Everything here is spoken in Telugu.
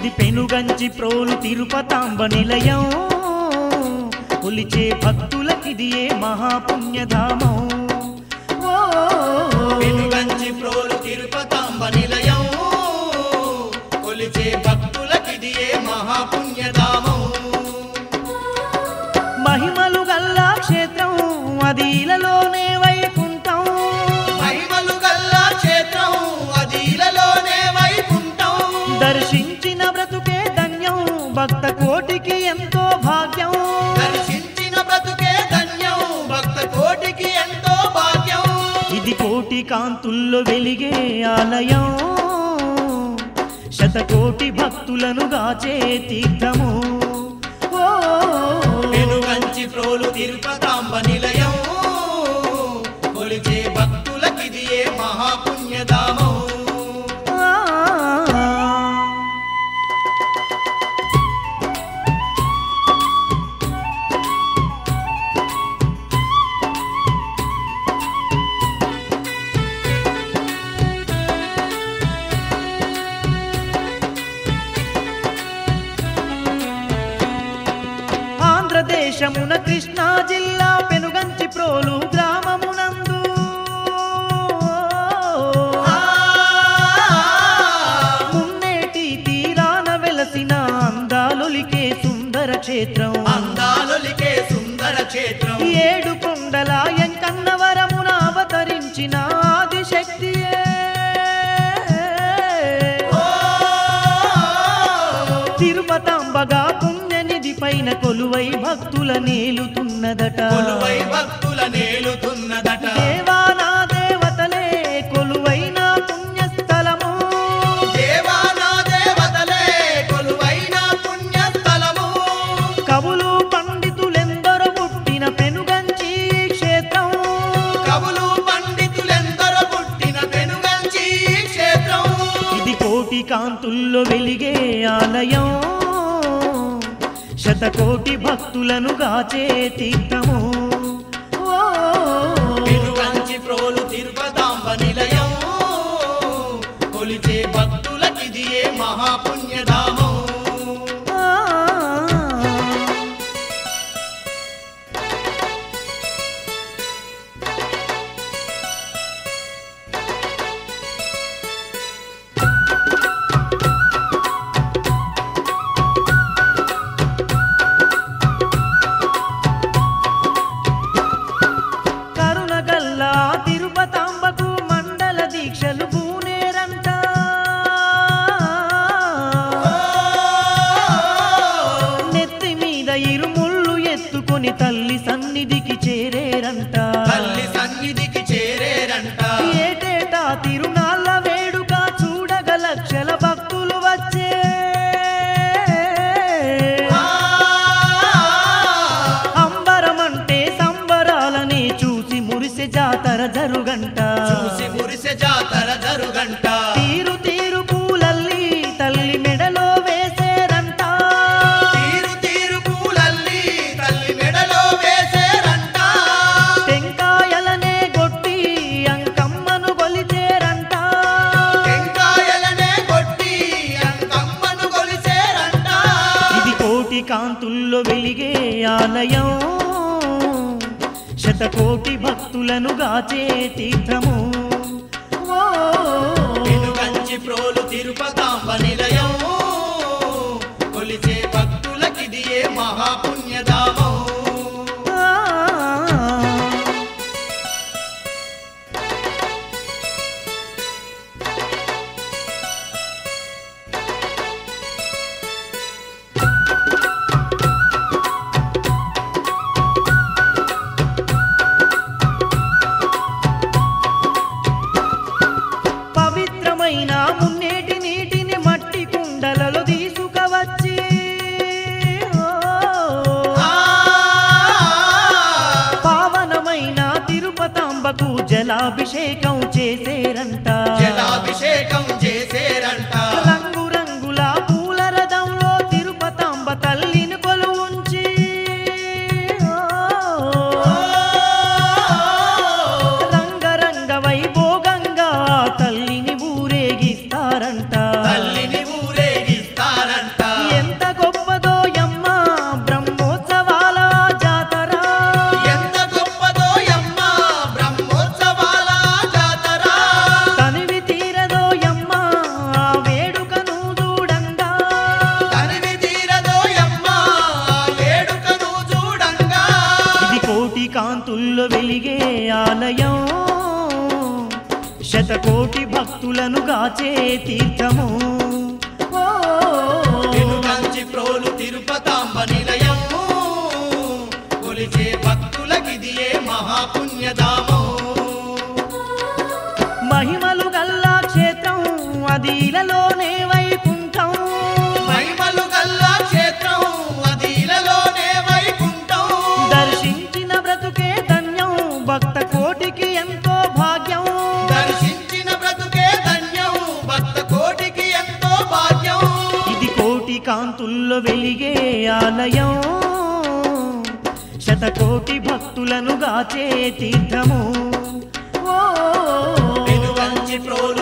ఇది పెనుగంచి ప్రోలు తిరుపతాంబ నిలయం కొలిచే భక్తులకిది ఏ మహాపుణ్యధామం ఓ, వెనుగంచి ప్రోలు తిరుపతాంబ నిలయం కొలిచే భక్తులకిది ఏ మహాపుణ్యధామం మహిమలు గల్లా క్షేత్రం అది ఇలలోనే వైకుంఠం మహిమలు గల్లా క్షేత్రం అది ఇలలోనే వైకుంఠం దర్శించిన బ్రతుకే ధన్యం భక్త కోటికి ఎంతో భాగ్యం దర్శించిన బ్రతుకే ధన్యం భక్త కోటికి ఎంతో భాగ్యం ఇది కోటి కాంతుల్లో వెలిగే ఆలయం శతకోటి భక్తులను గాచే తీర్థము ఓ, వెనుగంచి ప్రోలు తిరుపతాంబ నిలయం కొలిచే భక్తులకిది ఏ మహాపుణ్యధామం ఆ. ఆంధ్రదేశమున కృష్ణా జిల్లా పెనుగంచి ప్రోలు గ్రామమునందు మున్నేటి తీరాన వెలసిన అందాలొలికే సుందర క్షేత్రం అందాలొలికే సుందర క్షేత్రం ఏడు కొండల ఎంకన్నవరమున అవతరించిన ఆదిశక్తియే తిరుపతాంబగా పుణ్యనిధి పైన కొలువై భక్తుల నేలుతున్నదట కొలువై భక్తుల నేలుతున్నదట దేవానా దేవతలే కొలువైన పుణ్యస్థలము దేవానా దేవతలే కొలువైన పుణ్యస్థలము కవులు పండితులెందరో పుట్టిన పెనుగంచి క్షేత్రం కవులు పండితులెందరో పుట్టిన పెనుగంచి క్షేత్రం ఇది కోటి కాంతుల్లో వెలిగే ఆలయం శతకోటి భక్తులను గాచే తీర్థము ఓ, పెనుగంచి ప్రోలు తిరుపతాంబ నిలయం కొలిచే భక్తులకిది ఏ మహాపుణ్యధామం ఆ. కరుణగల్లా తిరుపతాంబకు మండల దీక్షలు పూనేరంట నెత్తి మీద ఇరుముళ్ళు ఎత్తుకొని తల్లి సన్నిధికి చేరేరంట తల్లి సన్నిధికి చేరేరంట ఏటేటా తిరునాళ్ళ వేడుక చూడగ లక్షల భక్తులు వచ్చే అంబరమంటే సంబరాలని చూసి మురిసె జాతర జరుగంట చూసి మురిసె జాతర జరుగంట తీరు తీరు పూలల్లి తల్లి మెడలో వేసేరంట తీరు తీరు పూలల్లి తల్లి మెడలో వేసేరంట టెంకాయలనే కొట్టి అంకమ్మను కొలిచేరంట టెంకాయలనే కొట్టి అంకమ్మను కొలిసేరంట ఇది కోటి కాంతుల్లో వెలిగే ఆలయం శతకోటి భక్తులను గాచే తీర్థము ఓ, వెనుగంచి ప్రోలు తిరుపతాంబ నిలయం కొలిచే భక్తులకిది ఏ మహాపుణ్యధామం ఆ. పవిత్రమైన మున్నేటి నీటిని మట్టి కుండలలో తీసుకవచ్చి ఓ, ఆ, పావనమైన తిరుపతాంబకు జలాభిషేకం చేసేరంట జలాభిషేకం చేసేరంట రంగు రంగుల పూల రథంలో తిరుపతాంబ తల్లిని కొలువుంచి ఓ, రంగరంగ వైభోగంగా తల్లిని ఊరేగిస్తారంట తల్లిని ఊరేగిస్తారంట శతకోటి భక్తులను గాచే తీర్థము ఓ వెనుకంచి ప్రోలు తిరుపతాంబ నిలయము కొలిచే భక్తులకిదియే మహాపుణ్యధామం మహిమలు గల్లా క్షేత్రం అది ఇలలోనే వైకుంఠం మహిమలు గల్లా క్షేత్రం అది ఇలలోనే వైకుంఠం దర్శించిన బ్రతుకే ధన్యం భక్త కోటికి ఎంతో భాగ్యం దర్శించిన బ్రతుకే ధన్యం భక్త కోటికి ఎంతో భాగ్యం ఇది కోటి కాంతుల్లో వెలిగే ఆలయం శతకోటి భక్తులను గాచే తీర్థము ఓ వెనుకంచి ప్రోలు